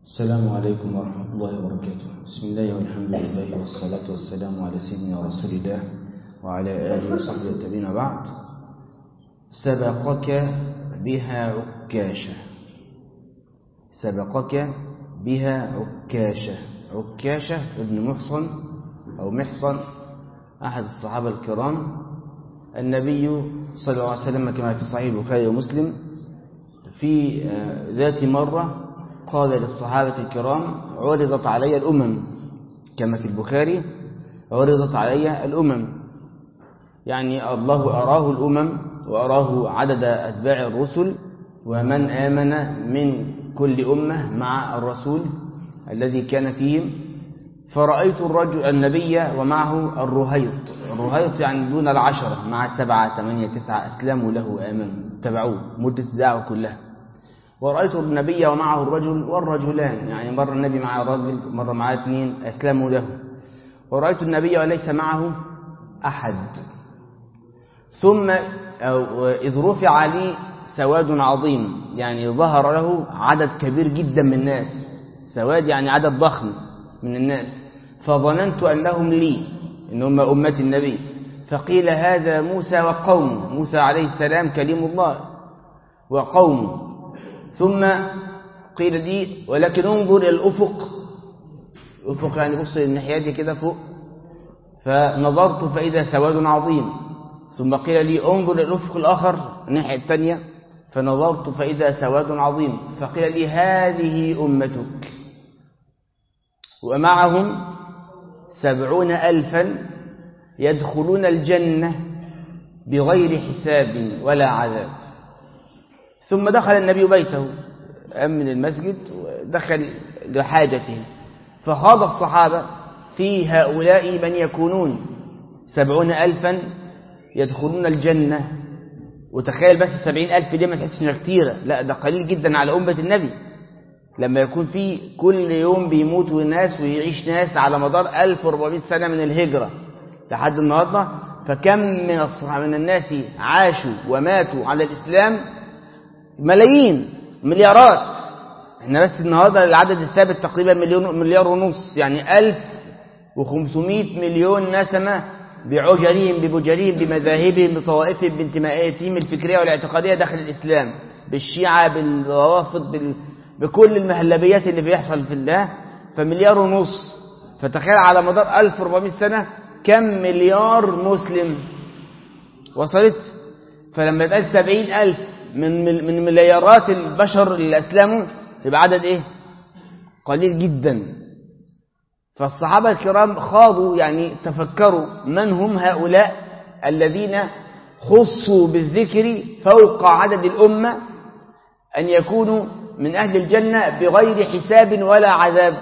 السلام عليكم ورحمة الله وبركاته بسم الله والحمد لله والصلاة والسلام على سيدنا رسول الله وعلى آله وصحبه التابعين بعد سبقك بها عكاشة سبقك بها عكاشة عكاشة ابن محصن أو محصن أحد الصحابة الكرام النبي صلى الله عليه وسلم كما في صحيح البخاري ومسلم في ذات مرة قال للصحابة الكرام عرضت علي الأمم كما في البخاري عرضت علي الأمم يعني الله أراه الأمم وأراه عدد أتباع الرسل ومن آمن من كل أمة مع الرسول الذي كان فيهم فرأيت الرجل النبي ومعه الرهيط الرهيط يعني دون العشرة مع سبعة ثمانية تسعة أسلموا له آمنوا تبعوه مدة الدعوة كلها ورأيت النبي ومعه الرجل والرجلان يعني مرة النبي مع الرجل مرة معاه اثنين أسلموا له ورأيت النبي وليس معه أحد ثم إذ رفع لي سواد عظيم يعني ظهر له عدد كبير جدا من الناس سواد يعني عدد ضخم من الناس فظننت أنهم لي إن هم أمة النبي فقيل هذا موسى وقومه موسى عليه السلام كليم الله وقومه ثم قيل لي ولكن انظر إلى الأفق الأفق يعني بص الناحية كده فوق فنظرت فإذا سواد عظيم ثم قيل لي انظر إلى الأفق الآخر الناحية الثانية فنظرت فإذا سواد عظيم فقيل لي هذه أمتك ومعهم سبعون ألفا يدخلون الجنة بغير حساب ولا عذاب ثم دخل النبي بيته أمن المسجد ودخل لحاجته فخاض الصحابة في هؤلاء من يكونون سبعون ألفا يدخلون الجنة وتخيل بس السبعين ألف دي ما تحسش انها كتيرة لا ده قليل جدا على أمة النبي لما يكون في كل يوم بيموتوا ناس ويعيش ناس على مدار 1400 سنة من الهجرة لحد النهاردة فكم من الصحابة من الناس عاشوا وماتوا على الإسلام ملايين مليارات احنا بس النهاردة العدد الثابت تقريبا مليون مليار ونص يعني 1500 مليون نسمة بعجرهم ببجرهم بمذاهبهم بطوائفهم بانتماءاتهم الفكرية والاعتقادية داخل الإسلام بالشيعة بالروافض بال... بكل المهلبيات اللي بيحصل في الله فمليار ونص فتخيل على مدار 1400 سنة كم مليار مسلم وصلت فلما يتقال سبعين ألف من من مليارات البشر اللي أسلموا يبقى عدد إيه قليل جدا فالصحابة الكرام خاضوا يعني تفكروا من هم هؤلاء الذين خصوا بالذكر فوق عدد الأمة أن يكونوا من أهل الجنة بغير حساب ولا عذاب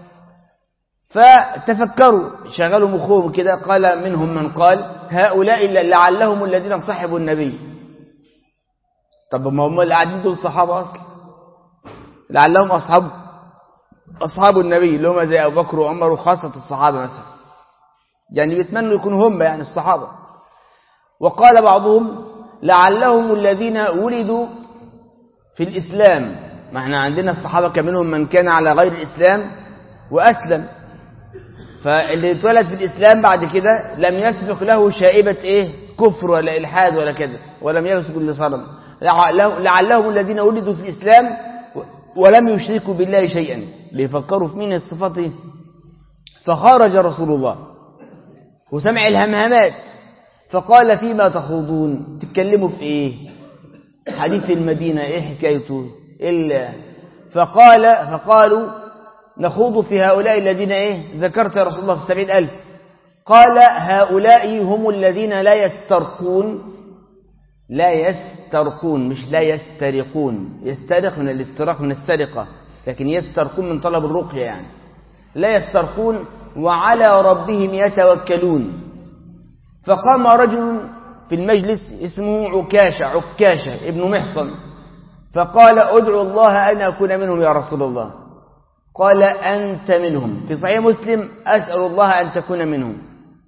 فتفكروا شغلوا مخهم كده قال منهم من قال هؤلاء لعلهم الذين صحبوا النبي طب ما هم اللي قاعدين دول صحابة أصلا لعلهم أصحاب أصحاب النبي اللي هم زي أبو بكر وعمر وخاصة الصحابة مثلا يعني بيتمنوا يكونوا هم يعني الصحابة وقال بعضهم لعلهم الذين ولدوا في الإسلام ما احنا عندنا الصحابة كان منهم من كان على غير الإسلام وأسلم فاللي اتولد في الإسلام بعد كده لم يسبق له شائبة إيه كفر ولا إلحاد ولا كده ولم يسبق لصنم لعلهم الذين ولدوا في الإسلام ولم يشركوا بالله شيئا بيفكروا في مين الصفات إيه فخرج رسول الله وسمع الهمهمات فقال فيما تخوضون تتكلموا في إيه حديث المدينة إيه حكايته إلا فقال فقالوا نخوض في هؤلاء الذين إيه ذكرت يا رسول الله في السبعين ألف قال هؤلاء هم الذين لا يسترقون لا يسترقون مش لا يسترقون يسترق من الاستراق من السرقة لكن يسترقون من طلب الرقية يعني لا يسترقون وعلى ربهم يتوكلون فقام رجل في المجلس اسمه عكاشة عكاشة ابن محصن فقال ادعو الله أن أكون منهم يا رسول الله قال أنت منهم في صحيح مسلم أسأل الله أن تكون منهم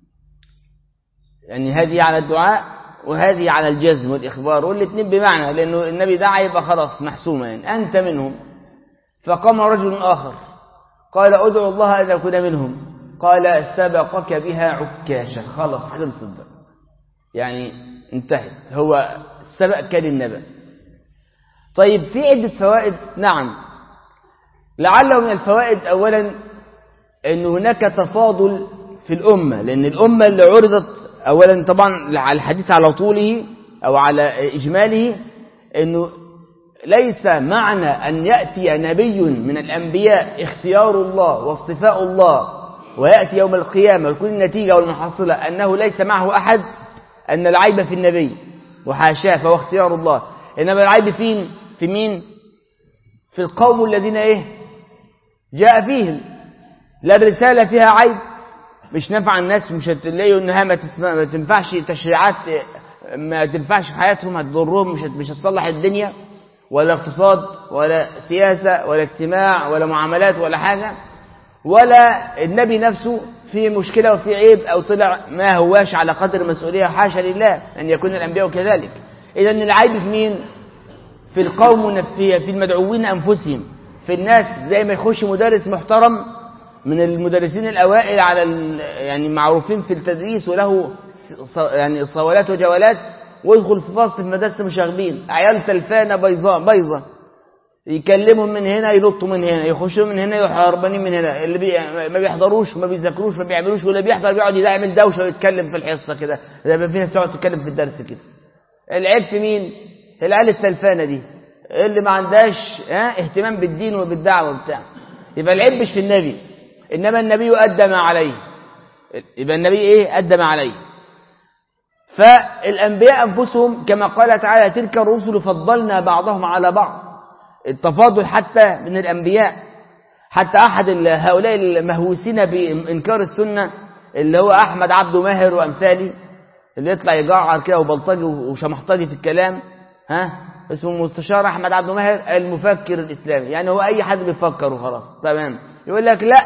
يعني هذه على الدعاء وهذه على الجزم والإخبار والاثنين بمعنى لأنه النبي دعا يبقى خلاص محسومة يعني أنت منهم فقام رجل آخر قال أدعو الله أن أكون منهم قال سبقك بها عكاشة خلص خلصت يعني انتهت هو السبق كان النبأ طيب في عدة فوائد نعم لعله من الفوائد أولا أن هناك تفاضل في الأمة لأن الأمة اللي عرضت أولا طبعا على الحديث على طوله أو على إجماله أنه ليس معنى أن يأتي نبي من الأنبياء اختيار الله واصطفاء الله ويأتي يوم القيامة ويكون النتيجة والمحصلة أنه ليس معه أحد أن العيب في النبي وحاشاه فهو اختيار الله إنما العيب فين في مين في القوم الذين إيه جاء فيهم لا الرسالة فيها عيب مش نفع الناس مش هتلاقوا انها ما, تسمع ما تنفعش تشريعات ما تنفعش في حياتهم هتضرهم مش مش هتصلح الدنيا ولا اقتصاد ولا سياسة ولا اجتماع ولا معاملات ولا حاجة ولا النبي نفسه في مشكلة وفي عيب أو طلع ما هواش على قدر مسؤولية حاشا لله أن يكون الأنبياء كذلك إذا العيب في مين في القوم نفسية في المدعوين أنفسهم في الناس زي ما يخش مدرس محترم من المدرسين الأوائل على يعني معروفين في التدريس وله يعني صولات وجولات ويدخل في فصل في مدرسة مشاغبين عيال تلفانة بيضاء بيضة يكلمهم من هنا ينطوا من هنا يخشوا من هنا يحاربانين من هنا اللي بي ما بيحضروش ما بيذاكروش ما بيعملوش ولا بيحضر بيقعد يعمل دوشه ويتكلم في الحصه كده زي ما في ناس تقعد تتكلم في الدرس كده العيب في مين العيال التلفانه دي اللي ما عندهاش ها اهتمام بالدين وبالدعوه وبتاع يبقى العيب مش في النبي انما النبي ادى ما عليه يبقى النبي ايه ادى ما عليه فالانبياء انفسهم كما قال تعالى تلك الرسل فضلنا بعضهم على بعض التفاضل حتى من الأنبياء حتى أحد هؤلاء المهووسين بإنكار السنة اللي هو أحمد عبد ماهر وأمثالي اللي يطلع يجعر كده وبلطجي وشمحطجي في الكلام ها اسمه المستشار أحمد عبد ماهر المفكر الإسلامي يعني هو أي حد بيفكر وخلاص تمام يقول لك لا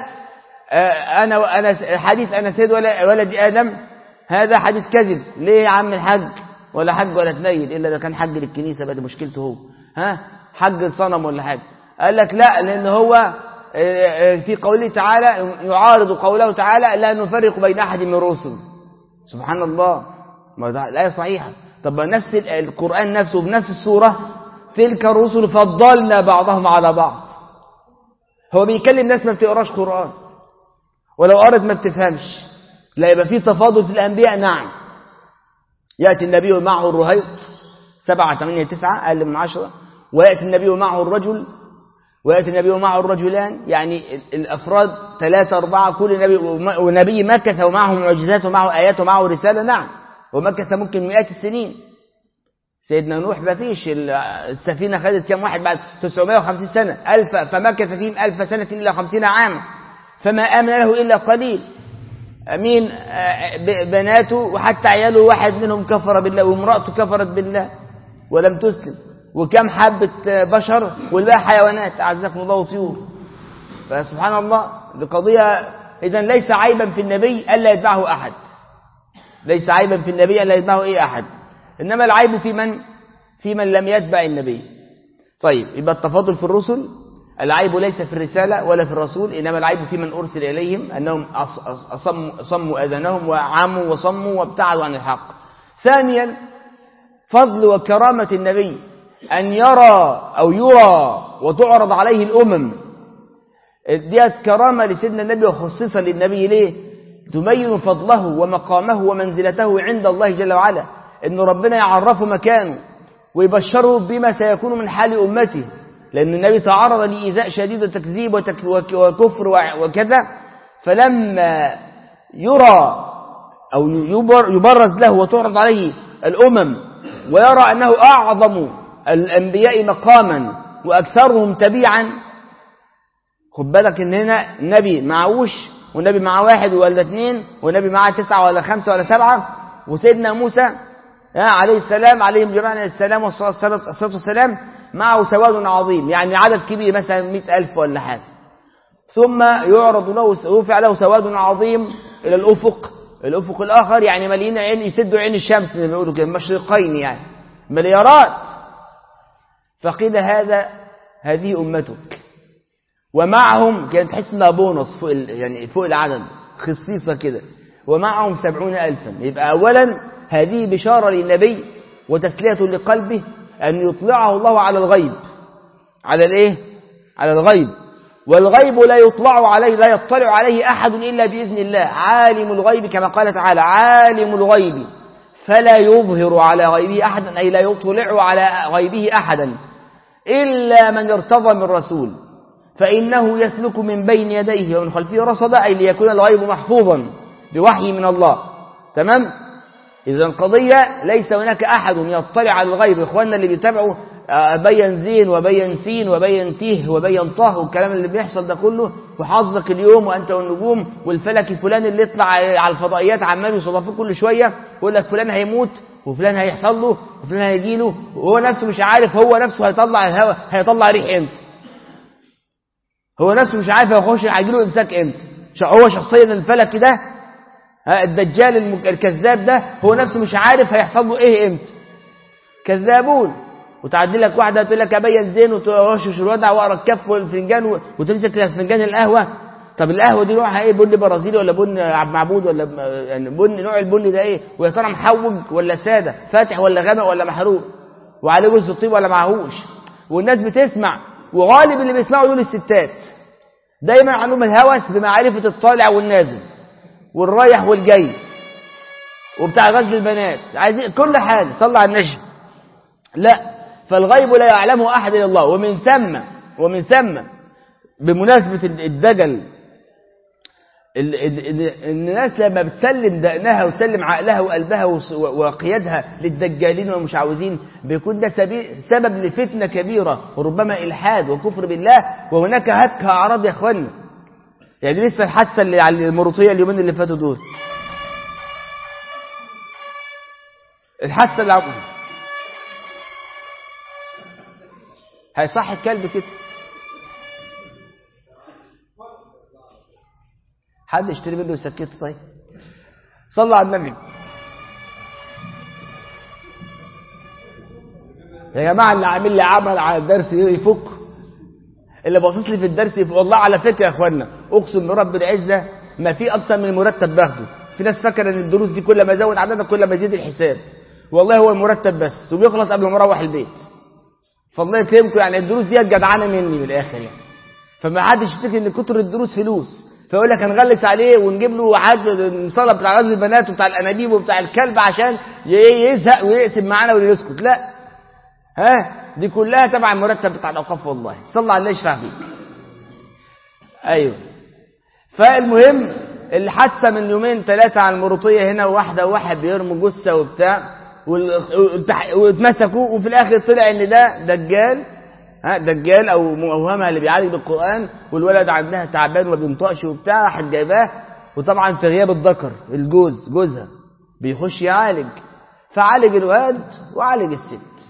أنا أنا حديث أنا سيد ولا ولد آدم هذا حديث كذب ليه يا عم الحج ولا حج ولا تنيل إلا ده كان حج للكنيسة بقى مشكلته هو ها حج صنم ولا حاجة قال لك لا لأن هو في قوله تعالى يعارض قوله تعالى لا نفرق بين أحد من الرسل سبحان الله ما ده الآية صحيحة طب نفس القرآن نفسه بنفس السورة تلك الرسل فضلنا بعضهم على بعض هو بيكلم ناس ما بتقراش قرآن ولو قرأت ما بتفهمش لا يبقى في تفاضل في الأنبياء نعم يأتي النبي معه الرهيط سبعة ثمانية تسعة أقل من عشرة ويأتي النبي معه الرجل ويأتي النبي معه الرجلان يعني الأفراد ثلاثة أربعة كل نبي ونبي مكث ومعه معجزات ومعه آيات ومعه رسالة نعم ومكث ممكن مئات السنين سيدنا نوح ما فيش السفينة خدت كم واحد بعد 950 سنة ألف فمكث فيهم ألف سنة إلا خمسين عاما فما آمن له إلا قليل أمين بناته وحتى عياله واحد منهم كفر بالله وامرأته كفرت بالله ولم تسلم وكم حبة بشر والباقي حيوانات أعزكم الله وطيور فسبحان الله القضية إذا ليس عيبا في النبي ألا يتبعه أحد ليس عيبا في النبي ألا يتبعه إيه أحد إنما العيب في من في من لم يتبع النبي طيب يبقى التفاضل في الرسل العيب ليس في الرسالة ولا في الرسول إنما العيب في من أرسل إليهم أنهم أصموا صموا أذنهم وعموا وصموا وابتعدوا عن الحق ثانيا فضل وكرامة النبي أن يرى أو يرى وتعرض عليه الأمم ديت كرامة لسيدنا النبي وخصيصا للنبي ليه تبين فضله ومقامه ومنزلته عند الله جل وعلا أن ربنا يعرفه مكانه ويبشره بما سيكون من حال أمته لأن النبي تعرض لإيذاء شديد وتكذيب وكفر وكذا فلما يرى أو يبرز له وتعرض عليه الأمم ويرى أنه أعظم الأنبياء مقاما وأكثرهم تبيعا خد بالك إن هنا نبي معوش ونبي معاه واحد ولا اثنين ونبي معاه تسعة ولا خمسة ولا سبعة وسيدنا موسى عليه السلام عليهم جميعا السلام والصلاة والسلام معه سواد عظيم يعني عدد كبير مثلا مئة ألف ولا حاجة ثم يعرض له يرفع له سواد عظيم إلى الأفق الأفق الآخر يعني مليين عين يسدوا عين الشمس زي ما بيقولوا كده مشرقين يعني مليارات فقيل هذا هذه أمتك ومعهم كانت تحس انها بونص فوق يعني فوق العدد خصيصة كده ومعهم سبعون ألفا يبقى أولا هذه بشارة للنبي وتسلية لقلبه أن يطلعه الله على الغيب على الايه على الغيب والغيب لا يطلع عليه لا يطلع عليه أحد إلا بإذن الله عالم الغيب كما قال تعالى عالم الغيب فلا يظهر على غيبه أحدا أي لا يطلع على غيبه أحدا إلا من ارتضى من رسول فإنه يسلك من بين يديه ومن خلفه رصدا أي ليكون الغيب محفوظا بوحي من الله تمام إذا القضية ليس هناك أحد يطلع على الغيب إخواننا اللي بيتابعوا بين زين وبين سين وبين تيه وبين طه والكلام اللي بيحصل ده كله وحظك اليوم وأنت والنجوم والفلك الفلاني اللي يطلع على الفضائيات عمال يصادفوه كل شوية يقول لك فلان هيموت وفلان هيحصل له وفلان هيجي له وهو نفسه مش عارف هو نفسه هيطلع الهواء هيطلع ريح امتى هو نفسه مش عارف هيخش هيجي له امساك امتى هو شخصيا الفلك ده الدجال الكذاب ده هو نفسه مش عارف هيحصل له ايه امتى كذابون وتعدي لك واحده تقول لك ابين زين وتوشش الوضع واقرا الكف والفنجان وتمسك فنجان القهوه طب القهوه دي نوعها ايه بن برازيلي ولا بن عبد معبود ولا يعني بن نوع البن ده ايه ويا ترى محوج ولا ساده فاتح ولا غامق ولا محروق وعليه جزء الطيب ولا معهوش والناس بتسمع وغالب اللي بيسمعوا دول الستات دايما عندهم الهوس بمعرفه الطالع والنازل والرايح والجاي وبتاع غزل البنات عايزين كل حاجه صلى على النجم لا فالغيب لا يعلمه أحد إلا الله ومن ثم ومن ثم بمناسبة الدجل الناس لما بتسلم دقنها وتسلم عقلها وقلبها وقيادها للدجالين والمشعوذين بيكون ده سبب لفتنة كبيرة وربما إلحاد وكفر بالله وهناك هتك أعراض يا أخوانا يعني لسه الحادثة اللي على المروطية اليومين اللي فاتوا دول الحادثة اللي هيصح الكلب كده حد يشتري منه ويسكته طيب صلى على النبي يا جماعه اللي عامل لي عمل على الدرس يفك اللي باصص لي في الدرس يفك والله على فكره يا اخوانا اقسم برب العزه ما في اكتر من المرتب باخده في ناس فاكره ان الدروس دي كل ما ازود عددها كل ما يزيد الحساب والله هو المرتب بس وبيخلص قبل ما اروح البيت فالله يكرمكم يعني الدروس دي جدعانه مني من الاخر يعني فما حدش يفتكر ان كتر الدروس فلوس فيقول لك هنغلس عليه ونجيب له عدد المصلى بتاع غزل البنات وبتاع الانابيب وبتاع الكلب عشان يزهق ويقسم معانا ويسكت لا ها دي كلها تبع المرتب بتاع الاوقاف والله صلى على الله يشفع فيك ايوه فالمهم الحادثه من يومين ثلاثه على المروطيه هنا واحده وواحد بيرموا جثه وبتاع واتمسكوا وفي الاخر طلع ان ده دجال ها دجال او موهمه اللي بيعالج بالقران والولد عندها تعبان وما بينطقش وبتاع راحت جايباه وطبعا في غياب الذكر الجوز جوزها بيخش يعالج فعالج الواد وعالج الست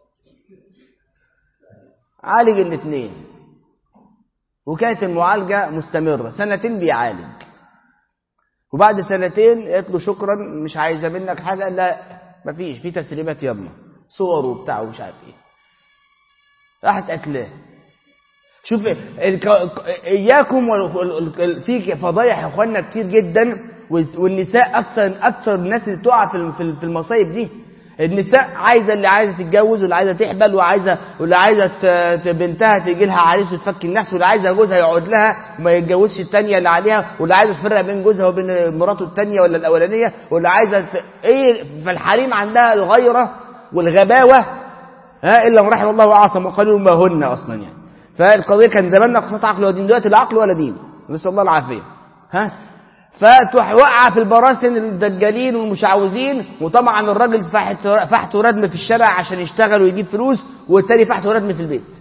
عالج الاثنين وكانت المعالجه مستمره سنتين بيعالج وبعد سنتين قالت له شكرا مش عايزه منك حاجه لا مفيش في تسريبات يما صور وبتاع ومش عارف ايه راحت قتلاه شوف اياكم في فضايح يا اخواننا كتير جدا والنساء اكثر اكثر الناس اللي تقع في في المصايب دي النساء عايزه اللي عايزه تتجوز واللي عايزه تحبل وعايزه واللي عايزه بنتها تيجي لها عريس وتفك النحس واللي عايزه جوزها يقعد لها وما يتجوزش الثانيه اللي عليها واللي عايزه تفرق بين جوزها وبين مراته الثانيه ولا الاولانيه واللي عايزه ت... ايه فالحريم عندها الغيره والغباوه ها الا من رحم الله وعصم وقالوا ما هن اصلا يعني فالقضيه كان زماننا قصه عقل ودين دلوقتي لا عقل ولا دين نسال الله العافيه ها فتوقع في البراثن الدجالين والمشعوذين وطبعا الراجل فحته ردم في الشارع عشان يشتغل ويجيب فلوس والتاني فحته ردم في البيت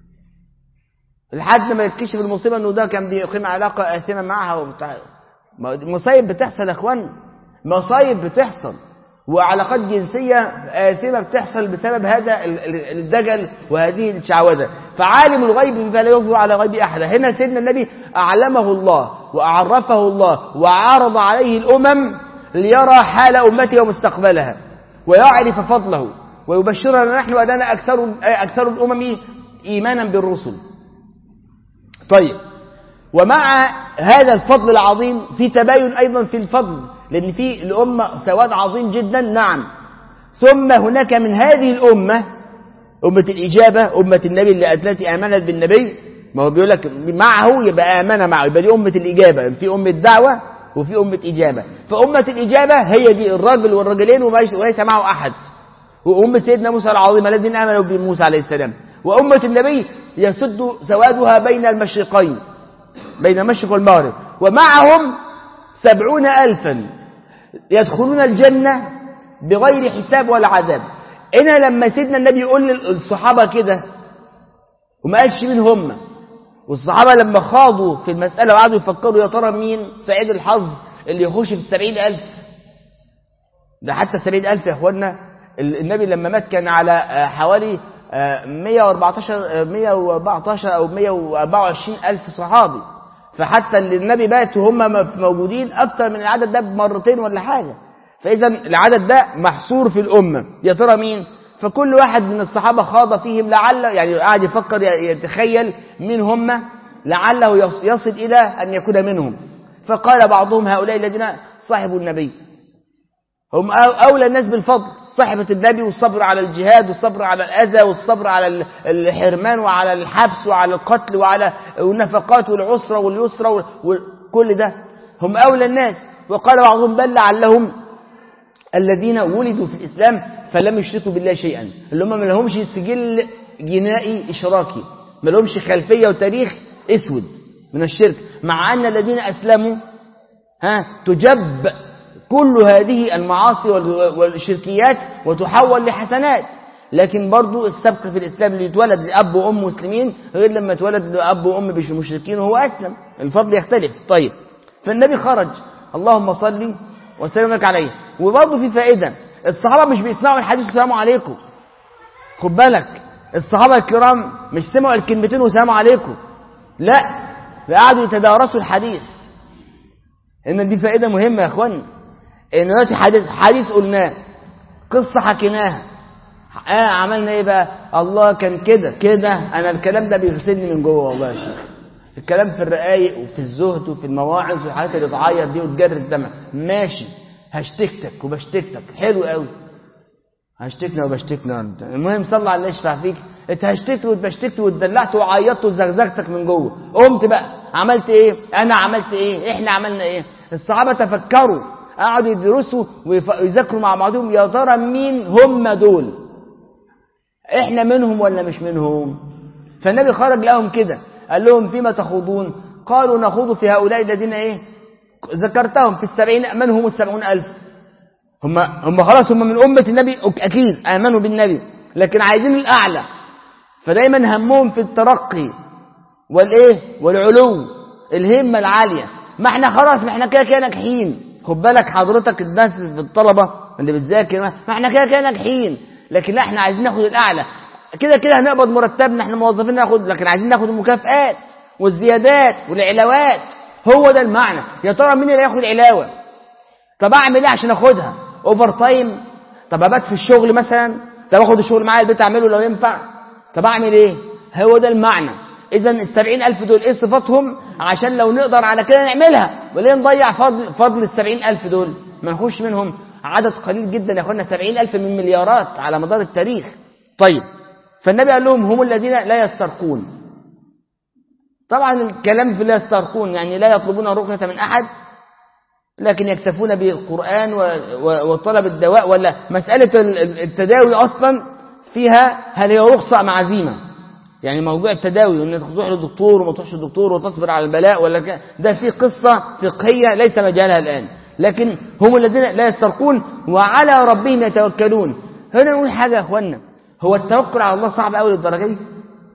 لحد ما يكتشف المصيبه انه ده كان بيقيم علاقه اثمه معها وبتاع مصايب بتحصل يا اخوان مصايب بتحصل وعلاقات جنسية آثمة بتحصل بسبب هذا الدجل وهذه الشعوذة فعالم الغيب فلا يظهر على غيب أحد هنا سيدنا النبي أعلمه الله وأعرفه الله وعرض عليه الأمم ليرى حال أمته ومستقبلها ويعرف فضله ويبشرنا نحن أننا أكثر, أكثر الأمم إيمانا بالرسل طيب ومع هذا الفضل العظيم في تباين أيضا في الفضل لأن في الأمة سواد عظيم جدا نعم ثم هناك من هذه الأمة أمة الإجابة أمة النبي اللي التي آمنت بالنبي ما هو بيقول لك معه يبقى آمن معه يبقى دي أمة الإجابة في أمة دعوة وفي أمة إجابة فأمة الإجابة هي دي الرجل والرجلين وليس معه أحد وأمة سيدنا موسى العظيم الذين آمنوا بموسى عليه السلام وأمة النبي يسد سوادها بين المشرقين بين المشرق والمغرب ومعهم سبعون ألفا يدخلون الجنة بغير حساب ولا عذاب هنا لما سيدنا النبي يقول للصحابة كده وما قالش مين هم والصحابة لما خاضوا في المسألة وقعدوا يفكروا يا ترى مين سعيد الحظ اللي يخش في السبعين ألف ده حتى السبعين ألف يا أخوانا النبي لما مات كان على حوالي 114 114 أو 124 ألف صحابي فحتى اللي النبي مات وهم موجودين أكثر من العدد ده بمرتين ولا حاجة فإذا العدد ده محصور في الأمة يا ترى مين فكل واحد من الصحابة خاض فيهم لعل يعني قاعد يفكر يتخيل مين هم لعله يصل إلى أن يكون منهم فقال بعضهم هؤلاء الذين صاحبوا النبي هم أولى الناس بالفضل صحبة النبي والصبر على الجهاد والصبر على الأذى والصبر على الحرمان وعلى الحبس وعلى القتل وعلى النفقات والعسرة واليسرى وكل ده هم أولى الناس وقال بعضهم بل لعلهم الذين ولدوا في الإسلام فلم يشركوا بالله شيئا اللي هم ما لهمش سجل جنائي إشراكي ما لهمش خلفية وتاريخ اسود من الشرك مع أن الذين أسلموا ها تجب كل هذه المعاصي والشركيات وتحول لحسنات لكن برضو السبق في الإسلام اللي يتولد لأب وأم مسلمين غير لما يتولد لأب وأم مشركين وهو أسلم الفضل يختلف طيب فالنبي خرج اللهم صل وسلم لك عليه وبرضه في فائدة الصحابة مش بيسمعوا الحديث والسلام عليكم خد بالك الصحابة الكرام مش سمعوا الكلمتين والسلام عليكم لا ده قعدوا يتدارسوا الحديث ان دي فائدة مهمة يا اخوانا ان دلوقتي حديث حديث قلناه قصة حكيناها آه عملنا ايه بقى الله كان كده كده انا الكلام ده بيغسلني من جوه والله يا شيخ الكلام في الرقايق وفي الزهد وفي المواعظ والحاجات اللي تعيط دي وتجري الدمع ماشي هشتكتك وبشتكتك حلو قوي هشتكنا وبشتكنا المهم صلى على اللي يشفع فيك انت هشتكت وبشتكت واتدلعت وعيطت وزغزغتك من جوه قمت بقى عملت ايه انا عملت ايه احنا عملنا ايه الصحابه تفكروا قعدوا يدرسوا ويذاكروا مع بعضهم يا ترى مين هم دول احنا منهم ولا مش منهم فالنبي خرج لهم كده قال لهم فيما تخوضون قالوا نخوض في هؤلاء الذين ايه ذكرتهم في السبعين من هم السبعون ألف هم, هم خلاص هم من أمة النبي أكيد آمنوا بالنبي لكن عايزين الأعلى فدايما همهم في الترقي والإيه والعلو الهمة العالية ما احنا خلاص ما احنا كده كده ناجحين خد بالك حضرتك الناس في الطلبة اللي بتذاكر ما احنا كده كده ناجحين لكن لا احنا عايزين ناخد الأعلى كده كده هنقبض مرتبنا احنا موظفين ناخد لكن عايزين ناخد المكافآت والزيادات والعلاوات هو ده المعنى يا ترى مين اللي هياخد علاوه طب اعمل ايه عشان اخدها اوفر تايم طب ابات في الشغل مثلا طب اخد الشغل معايا البيت اعمله لو ينفع طب اعمل ايه هو ده المعنى اذا السبعين الف دول ايه صفاتهم عشان لو نقدر على كده نعملها وليه نضيع فضل, فضل السبعين الف دول ما نخش منهم عدد قليل جدا يا اخوانا سبعين الف من مليارات على مدار التاريخ طيب فالنبي قال لهم هم الذين لا يسترقون طبعا الكلام في لا يسترقون يعني لا يطلبون رقية من أحد لكن يكتفون بالقرآن وطلب الدواء ولا مسألة التداوي أصلا فيها هل هي رخصة مع عزيمة يعني موضوع التداوي انك تروح للدكتور وما تروحش للدكتور وتصبر على البلاء ولا كده ده في قصة فقهية ليس مجالها الآن لكن هم الذين لا يسترقون وعلى ربهم يتوكلون هنا نقول حاجة يا اخوانا هو التوكل على الله صعب قوي للدرجة دي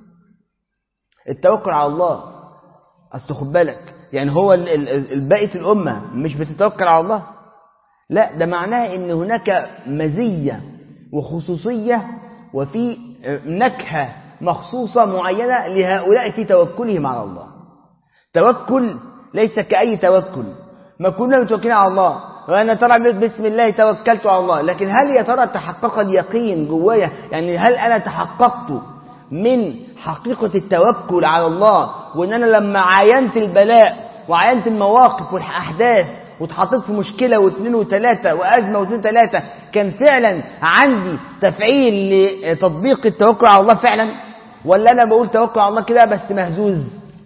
التوكل على الله اصل خد بالك يعني هو بقيه الامه مش بتتوكل على الله لا ده معناه ان هناك مزيه وخصوصيه وفي نكهه مخصوصه معينه لهؤلاء في توكلهم على الله توكل ليس كاي توكل ما كنا متوكلين على الله وانا ترى بسم الله توكلت على الله لكن هل يا ترى تحقق اليقين جوايا يعني هل انا تحققت من حقيقة التوكل على الله وإن أنا لما عاينت البلاء وعاينت المواقف والأحداث واتحطيت في مشكلة واثنين وثلاثة وأزمة واثنين وثلاثة كان فعلا عندي تفعيل لتطبيق التوكل على الله فعلا ولا أنا بقول توكل على الله كده بس مهزوز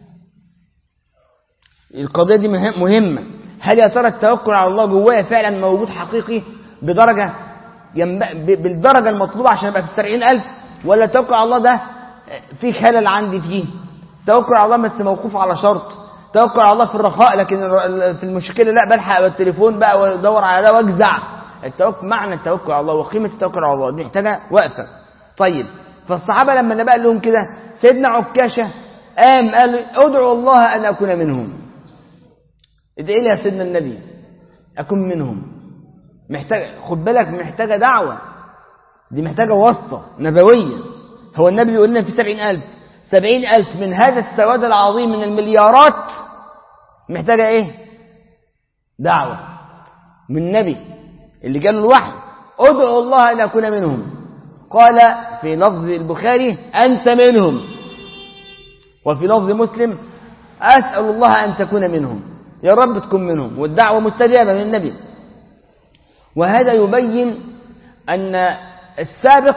القضية دي مهمة هل يا ترى التوكل على الله جوايا فعلا موجود حقيقي بدرجة بالدرجة المطلوبة عشان أبقى في السبعين ألف ولا التوكل على الله ده في خلل عندي فيه توكل على الله بس موقوف على شرط توكل على الله في الرخاء لكن في المشكلة لا بلحق بالتليفون بقى وادور على ده واجزع التوكل معنى التوكل على الله وقيمة التوكل على الله دي محتاجة وقفة طيب فالصحابة لما النبي قال لهم كده سيدنا عكاشة قام قال ادعوا الله أن أكون منهم ادعي لي يا سيدنا النبي أكون منهم محتاج خد بالك محتاجة دعوة دي محتاجة واسطة نبوية هو النبي يقول لنا في سبعين ألف سبعين ألف من هذا السواد العظيم من المليارات محتاجة إيه دعوة من النبي اللي قال الوحي ادعوا الله أن أكون منهم قال في لفظ البخاري أنت منهم وفي لفظ مسلم أسأل الله أن تكون منهم يا رب تكون منهم والدعوة مستجابة من النبي وهذا يبين أن السابق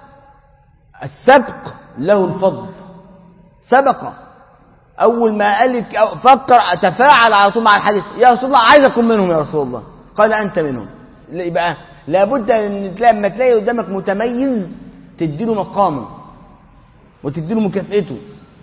السبق له الفضل سبق أول ما قال لك فكر تفاعل على طول مع الحديث يا رسول الله عايز أكون منهم يا رسول الله قال أنت منهم يبقى لابد أن لما تلاقي قدامك متميز تديله مقامه وتديله مكافئته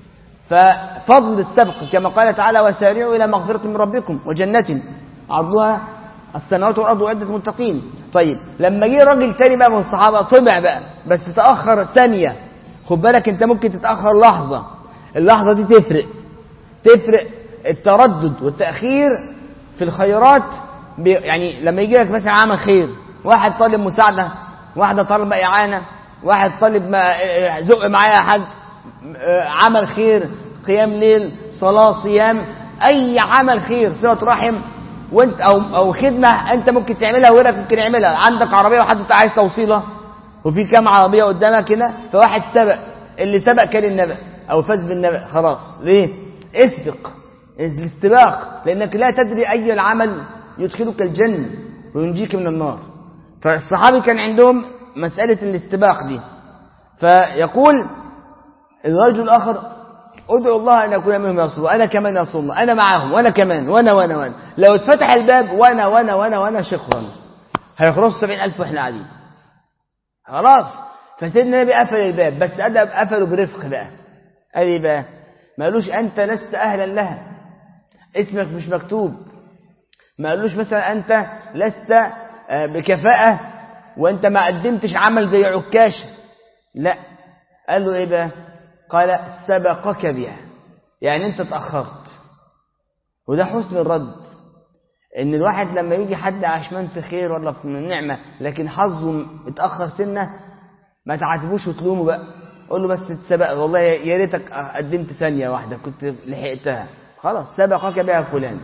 ففضل السبق كما قال تعالى وسارعوا إلى مغفرة من ربكم وجنة عرضها السماوات والأرض وعدة المتقين طيب لما جه راجل تاني بقى من الصحابة طمع بقى بس تأخر ثانية خد بالك انت ممكن تتأخر لحظة اللحظة دي تفرق تفرق التردد والتأخير في الخيرات يعني لما يجي لك مثلا عمل خير واحد طالب مساعدة واحدة طالبة إعانة واحد طالب ما زق معايا حاج عمل خير قيام ليل صلاة صيام أي عمل خير صلة رحم وانت أو, أو خدمة أنت ممكن تعملها وغيرك ممكن يعملها عندك عربية وحد انت عايز توصيلها وفي كام عربية قدامك هنا فواحد سبق اللي سبق كان النبأ أو فاز بالنبأ خلاص ليه؟ اسبق الاستباق لأنك لا تدري أي العمل يدخلك الجنة وينجيك من النار فالصحابي كان عندهم مسألة الاستباق دي فيقول الرجل الآخر ادعو الله أن أكون منهم يا رسول الله أنا كمان يا رسول الله أنا معاهم وأنا كمان وأنا وأنا وأنا لو اتفتح الباب وأنا وأنا وأنا وأنا شكرا هيخلصوا سبعين ألف وإحنا قاعدين خلاص فسيدنا النبي قفل الباب بس أدب قفله برفق بقى قال ايه بقى ما قالوش أنت لست أهلا لها اسمك مش مكتوب ما قالوش مثلا أنت لست بكفاءة وأنت ما قدمتش عمل زي عكاشة لا قال له إيه بقى قال سبقك بها يعني أنت تأخرت وده حسن الرد ان الواحد لما يجي حد عشمان في خير ولا في نعمة لكن حظه اتأخر سنة ما تعاتبوش وتلومه بقى قول له بس تسبق والله يا ريتك قدمت ثانية واحدة كنت لحقتها خلاص سبقك بها فلان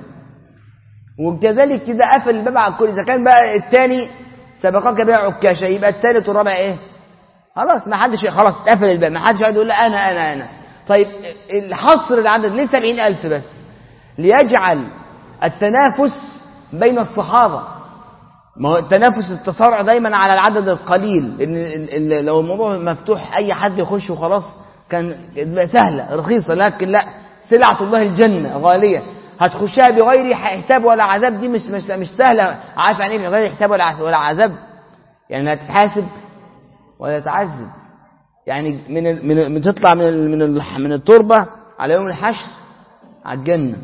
وكذلك كده قفل الباب على الكل إذا كان بقى الثاني سبقك بها عكاشة يبقى الثالث والرابع إيه خلاص ما حدش خلاص اتقفل الباب ما حدش يقعد يقول لا أنا أنا أنا طيب الحصر العدد ليه سبعين ألف بس ليجعل التنافس بين الصحابة ما هو التنافس التصارع دايما على العدد القليل إن لو الموضوع مفتوح أي حد يخش وخلاص كان سهلة رخيصة لكن لا سلعة الله الجنة غالية هتخشها بغير حساب ولا عذاب دي مش مش, مش سهلة عارف يعني ايه بغير حساب ولا ولا عذاب يعني لا تتحاسب ولا تعذب يعني من من بتطلع من من من التربة على يوم الحشر على الجنة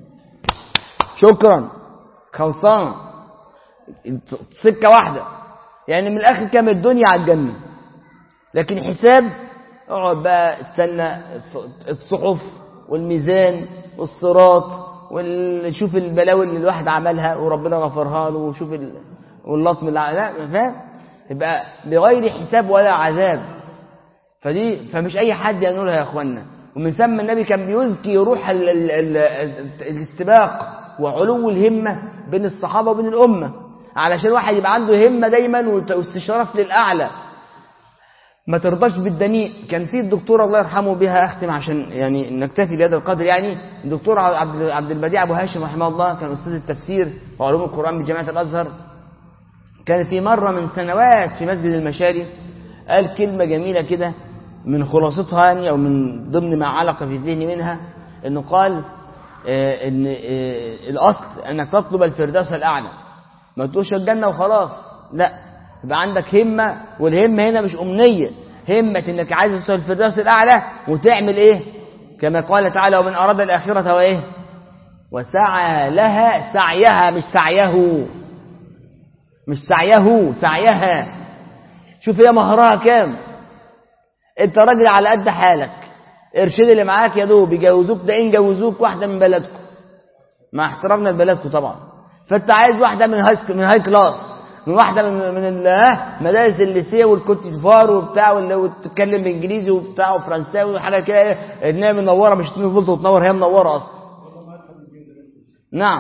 شكرا خلصان سكة واحدة يعني من الآخر كام الدنيا على الجنة لكن حساب اقعد بقى استنى الصحف والميزان والصراط وشوف البلاوي اللي الواحد عملها وربنا غفرها له وشوف واللطم اللي لا فاهم يبقى بغير حساب ولا عذاب فدي فمش اي حد ينولها يا اخوانا ومن ثم النبي كان بيذكي روح ال ال ال الاستباق وعلو الهمة بين الصحابة وبين الأمة علشان واحد يبقى عنده همة دايما واستشراف للأعلى ما ترضاش بالدنيء كان في الدكتور الله يرحمه بها اختم عشان يعني نكتفي بهذا القدر يعني الدكتور عبد عبد البديع ابو هاشم رحمه الله كان استاذ التفسير وعلوم القران بجامعه الازهر كان في مره من سنوات في مسجد المشاري قال كلمه جميله كده من خلاصتها يعني او من ضمن ما علق في ذهني منها انه قال آه ان آه الاصل انك تطلب الفردوس الاعلى ما تقولش الجنه وخلاص لا يبقى عندك همة والهمة هنا مش أمنية همة إنك عايز توصل الفردوس الأعلى وتعمل إيه كما قال تعالى ومن أراد الآخرة وإيه وسعى لها سعيها مش سعيه مش سعيه سعيها شوف هي مهرها كام انت راجل على قد حالك ارشد اللي معاك يا دوب يجوزوك ده ان جوزوك واحده من بلدكم مع احترامنا لبلدكم طبعا فانت عايز واحده من هاي من هاي كلاس من واحده من من مدارس الليسيه والكوت ديفوار وبتاع وتتكلم انجليزي وبتاع وفرنساوي وحاجه كده انها منوره مش تنفلت وتنور هي منوره اصلا نعم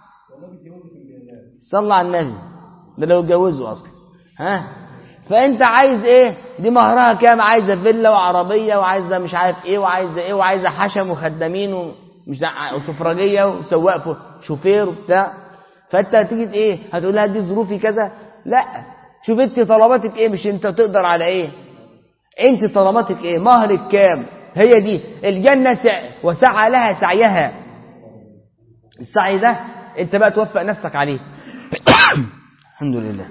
صلى على النبي ده لو اتجوزوا اصلا ها فانت عايز ايه دي مهرها كام عايزه فيلا وعربيه وعايزه مش عارف ايه وعايزه ايه وعايزه حشم وخدامين ومش وسفرجيه وسواق شوفير وبتاع فانت هتيجي ايه هتقول لها دي ظروفي كذا لا شوف انت طلباتك ايه مش انت تقدر على ايه انت طلباتك ايه مهرك كام هي دي الجنة سع... وسعى لها سعيها السعي ده انت بقى توفق نفسك عليه الحمد لله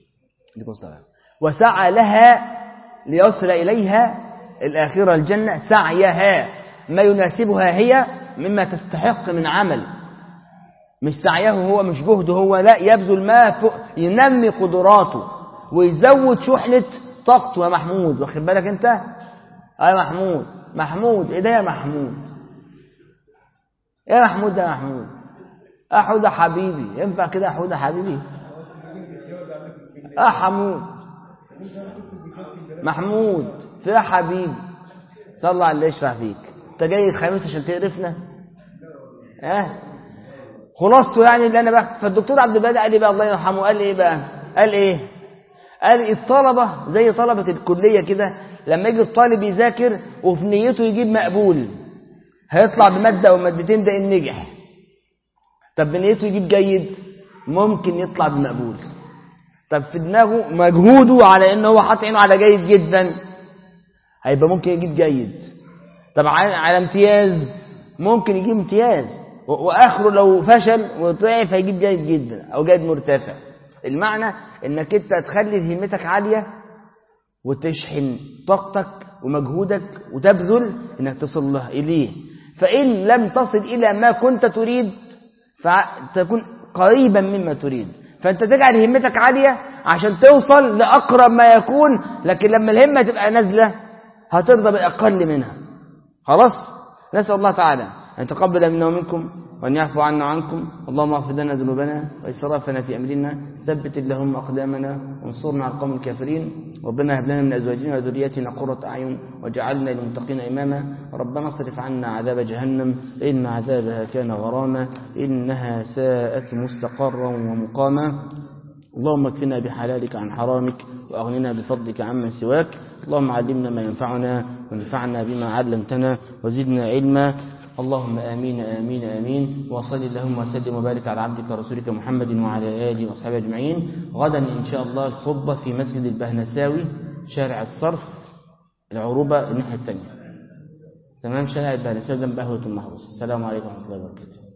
وسعى لها ليصل إليها الآخرة الجنة سعيها ما يناسبها هي مما تستحق من عمل مش سعيه هو مش جهده هو لا يبذل ما فوق ينمي قدراته ويزود شحنة طاقته يا محمود واخد بالك انت اه يا محمود محمود ايه ده يا محمود ايه يا محمود ده يا محمود اه حودة حبيبي ينفع كده يا حودة حبيبي اه حمود محمود في يا حبيبي صلى على اللي يشرح فيك انت جاي الخميس عشان تقرفنا اه خلاصته يعني اللي انا بحكي فالدكتور عبد البادي قال لي بقى الله يرحمه قال ايه بقى قال ايه قال الطلبة زي طلبة الكلية كده لما يجي الطالب يذاكر وفي نيته يجيب مقبول هيطلع بمادة أو مادتين ده إن نجح طب بنيته يجيب جيد ممكن يطلع بمقبول طب في دماغه مجهوده على إن هو حاطط عينه على جيد جدا هيبقى ممكن يجيب جيد طب على امتياز ممكن يجيب امتياز واخره لو فشل وضعف هيجيب جيد جدا او جيد مرتفع المعنى انك انت تخلي همتك عاليه وتشحن طاقتك ومجهودك وتبذل انك تصل له اليه فان لم تصل الى ما كنت تريد فتكون قريبا مما تريد فانت تجعل همتك عاليه عشان توصل لاقرب ما يكون لكن لما الهمه تبقى نازله هترضى بالاقل منها خلاص نسال الله تعالى أن يتقبل منا ومنكم وأن يعفو عنا وعنكم اللهم اغفر لنا ذنوبنا وإسرافنا في أمرنا ثبت اللهم أقدامنا وانصرنا على القوم الكافرين ربنا هب لنا من أزواجنا وذرياتنا قرة أعين واجعلنا للمتقين إماما ربنا اصرف عنا عذاب جهنم إن عذابها كان غراما إنها ساءت مستقرا ومقاما اللهم اكفنا بحلالك عن حرامك وأغننا بفضلك عمن سواك اللهم علمنا ما ينفعنا وانفعنا بما علمتنا وزدنا علما اللهم آمين آمين آمين وصل اللهم وسلم وبارك على عبدك ورسولك محمد وعلى آله وأصحابه أجمعين غدا إن شاء الله الخطبة في مسجد البهنساوي شارع الصرف العروبة الناحية الثانية تمام شارع البهنساوي جنب قهوة المحروس السلام عليكم ورحمة الله وبركاته